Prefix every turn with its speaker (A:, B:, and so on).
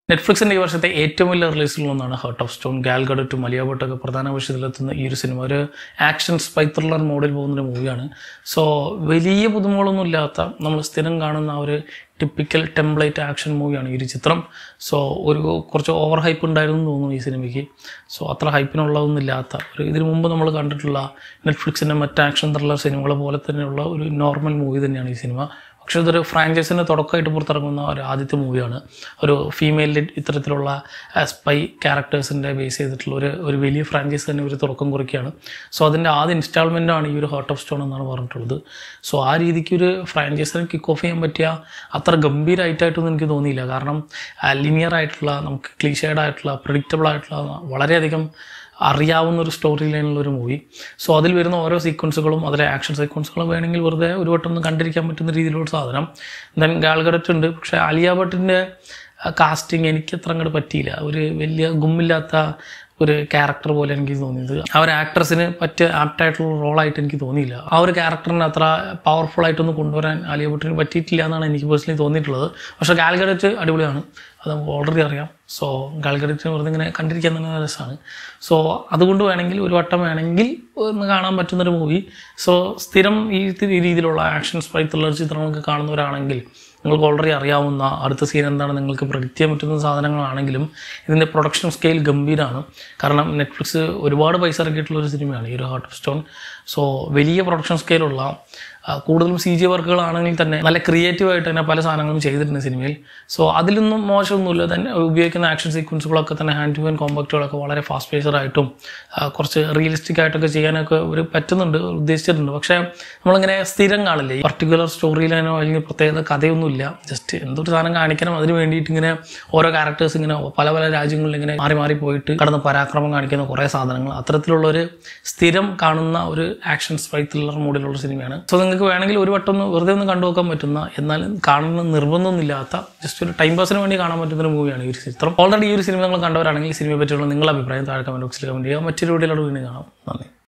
A: നെറ്റ്ഫ്ലിക്സിന്റെ ഈ വർഷത്തെ ഏറ്റവും വലിയ റിലീസിലൊന്നാണ് ഹേർട്ട് ഓഫ് സ്റ്റോൺ ഗാൽഗഡറ്റും മലിയ ഭട്ടൊക്കെ പ്രധാന വിഷയത്തിലെത്തുന്ന ഈ ഒരു സിനിമ ഒരു ആക്ഷൻ സ്പൈ ത്രില്ലർ മോഡിൽ പോകുന്നൊരു മൂവിയാണ് സോ വലിയ പുതുമകളൊന്നും ഇല്ലാത്ത നമ്മൾ സ്ഥിരം കാണുന്ന ആ ഒരു ടിപ്പിക്കൽ ടെംപ്ലേറ്റ് ആക്ഷൻ മൂവിയാണ് ഈ ഒരു ചിത്രം സോ ഒരു കുറച്ച് ഓവർ ഹൈപ്പ് ഉണ്ടായിരുന്നു എന്ന് തോന്നുന്നു ഈ സിനിമയ്ക്ക് സോ അത്ര ഹൈപ്പിനുള്ളതൊന്നും ഇല്ലാത്ത ഒരു ഇതിനു മുമ്പ് നമ്മൾ കണ്ടിട്ടുള്ള നെറ്റ്ഫ്ലിക്സിൻ്റെ മറ്റ് ആക്ഷൻ ത്രില്ലർ സിനിമകളെ പോലെ തന്നെയുള്ള ഒരു നോർമൽ മൂവി തന്നെയാണ് ഈ സിനിമ പക്ഷേ ഇതൊരു ഫ്രാഞ്ചൈസിൻ്റെ തുടക്കമായിട്ട് പുറത്തിറങ്ങുന്ന ഒരു ആദ്യത്തെ മൂവിയാണ് ഒരു ഫീമെയിൽ ഇത്തരത്തിലുള്ള സ്പൈ ക്യാരക്ടേഴ്സിൻ്റെ ബേസ് ചെയ്തിട്ടുള്ള ഒരു ഒരു വലിയ ഫ്രാഞ്ചൈസ് തന്നെ ഒരു തുടക്കം കുറിക്കുകയാണ് സോ അതിൻ്റെ ആദ്യ ഇൻസ്റ്റാൾമെൻ്റാണ് ഈ ഒരു ഹാർട്ട് ഓഫ് സ്റ്റോൺ എന്നാണ് പറഞ്ഞിട്ടുള്ളത് സോ ആ രീതിക്ക് ഒരു ഫ്രാഞ്ചൈസിനെ കിക്ക് ഓഫ് ചെയ്യാൻ പറ്റിയ അത്ര ഗംഭീരമായിട്ടായിട്ടൊന്നും എനിക്ക് തോന്നിയില്ല കാരണം ലിനിയർ ആയിട്ടുള്ള നമുക്ക് ക്ലീഷേഡ് ആയിട്ടുള്ള പ്രഡിക്റ്റബിൾ ആയിട്ടുള്ള വളരെയധികം അറിയാവുന്ന ഒരു സ്റ്റോറി ലൈനുള്ള ഒരു മൂവി സോ അതിൽ വരുന്ന ഓരോ സീക്വൻസുകളും അതിലെ ആക്ഷൻ സീക്വൻസുകളും വേണമെങ്കിൽ വെറുതെ ഒരു വട്ടം ഒന്ന് കണ്ടിരിക്കാൻ പറ്റുന്ന രീതിയിലുള്ള സാധനം ദെൻ ഗാൽഗഡറ്റ് ഉണ്ട് പക്ഷേ ആലിയ ഭട്ടിൻ്റെ കാസ്റ്റിംഗ് എനിക്ക് അത്ര അങ്ങോട്ട് പറ്റിയില്ല ഒരു വലിയ ഗുമ്മില്ലാത്ത ഒരു ക്യാരക്ടർ പോലെ എനിക്ക് തോന്നിയത് ആ ഒരു ആക്ട്രസിന് പറ്റിയ ആപ്റ്റായിട്ടുള്ള റോളായിട്ട് എനിക്ക് തോന്നിയില്ല ആ ഒരു ക്യാരക്ടറിനെ അത്ര പവർഫുൾ ആയിട്ടൊന്നും കൊണ്ടുവരാൻ ആലിയ ഭട്ടിന് പറ്റിയിട്ടില്ല എന്നാണ് എനിക്ക് പേഴ്സണലി തോന്നിയിട്ടുള്ളത് പക്ഷേ ഗാൽഗഡറ്റ് അടിപൊളിയാണ് അത് നമുക്ക് ഓൾറെഡി അറിയാം സോ ഗാൽഗഡറ്റിന് വെറുതെ ഇങ്ങനെ കണ്ടിരിക്കാൻ തന്നെ നല്ല രസമാണ് സോ അതുകൊണ്ട് വേണമെങ്കിൽ ഒരു വട്ടം വേണമെങ്കിൽ ഒന്ന് കാണാൻ പറ്റുന്നൊരു മൂവി സോ സ്ഥിരം ഈ രീതിയിലുള്ള ആക്ഷൻ സ്പൈ ത്രില്ലർ ചിത്രങ്ങളൊക്കെ കാണുന്നവരാണെങ്കിൽ നിങ്ങൾക്ക് ഓൾറെഡി അറിയാവുന്ന അടുത്ത സീൻ എന്താണ് നിങ്ങൾക്ക് പ്രഡിക്റ്റ് ചെയ്യാൻ പറ്റുന്ന സാധനങ്ങളാണെങ്കിലും ഇതിൻ്റെ പ്രൊഡക്ഷൻ സ്കെയിൽ ഗംഭീരമാണ് കാരണം നെറ്റ്ഫ്ലിക്സ് ഒരുപാട് പൈസ ഇറക്കിയിട്ടുള്ള ഒരു സിനിമയാണ് ഈ ഒരു ഹാർട്ട് ഓഫ് സ്റ്റോൺ സോ വലിയ പ്രൊഡക്ഷൻ സ്കെയിലുള്ള ആ, കൂടുതലും സി ജി വർക്കുകളാണെങ്കിൽ തന്നെ നല്ല ക്രിയേറ്റീവായിട്ട് തന്നെ പല സാധനങ്ങളും ചെയ്തിട്ടുണ്ട് സിനിമയിൽ സോ അതിലൊന്നും മോശമൊന്നുമില്ല തന്നെ ഉപയോഗിക്കുന്ന ആക്ഷൻ സീക്വൻസുകളൊക്കെ തന്നെ ഹാൻഡ് ടു ഹാൻഡ് കോമ്പാക്റ്റുകളൊക്കെ വളരെ ഫാസ്റ്റ് പേസറായിട്ടും കുറച്ച് റിയലിസ്റ്റിക് ആയിട്ടൊക്കെ ചെയ്യാനൊക്കെ ഒരു പറ്റുന്നുണ്ട് ഉദ്ദേശിച്ചിട്ടുണ്ട് പക്ഷേ നമ്മളിങ്ങനെ സ്ഥിരം കാണില്ലേ പർട്ടിക്കുലർ സ്റ്റോറി ലൈനോ അല്ലെങ്കിൽ പ്രത്യേക കഥയൊന്നുമില്ല ജസ്റ്റ് എന്തൊരു സാധനം കാണിക്കണം അതിന് വേണ്ടിയിട്ട് ഇങ്ങനെ ഓരോ ക്യാരക്ടേഴ്സ് ഇങ്ങനെ പല പല രാജ്യങ്ങളിൽ ഇങ്ങനെ മാറി മാറി പോയിട്ട് കടന്ന് പരാക്രമം കാണിക്കുന്ന കുറേ സാധനങ്ങൾ അത്തരത്തിലുള്ള ഒരു സ്ഥിരം കാണുന്ന ഒരു ആക്ഷൻ സ്പൈ ത്രില്ലർ മൂഡിലുള്ള സിനിമയാണ് സോ നിങ്ങൾക്ക് വേണമെങ്കിൽ ഒരു വട്ടം ഒന്ന് വെറുതെ ഒന്ന് കണ്ടു നോക്കാൻ പറ്റുന്ന എന്നാൽ കാണുന്ന നിർബന്ധമൊന്നുമില്ലാത്ത ജസ്റ്റ് ഒരു ടൈം പാസിന് വേണ്ടി കാണാൻ പറ്റുന്ന ഒരു മൂവിയാണ് ഈ ഒരു ചിത്രം ഓൾറെഡി ഈ ഒരു സിനിമ നിങ്ങൾ കണ്ടവരാണെങ്കിൽ ഈ സിനിമയെ പറ്റിയുള്ള നിങ്ങളുടെ അഭിപ്രായം താഴെ കമന്റ് ബോക്സിൽ കമന്റ് ചെയ്യുക മറ്റൊരു വീഡിയോയിലൂടെ വീണ്ടും കാണാം നന്ദി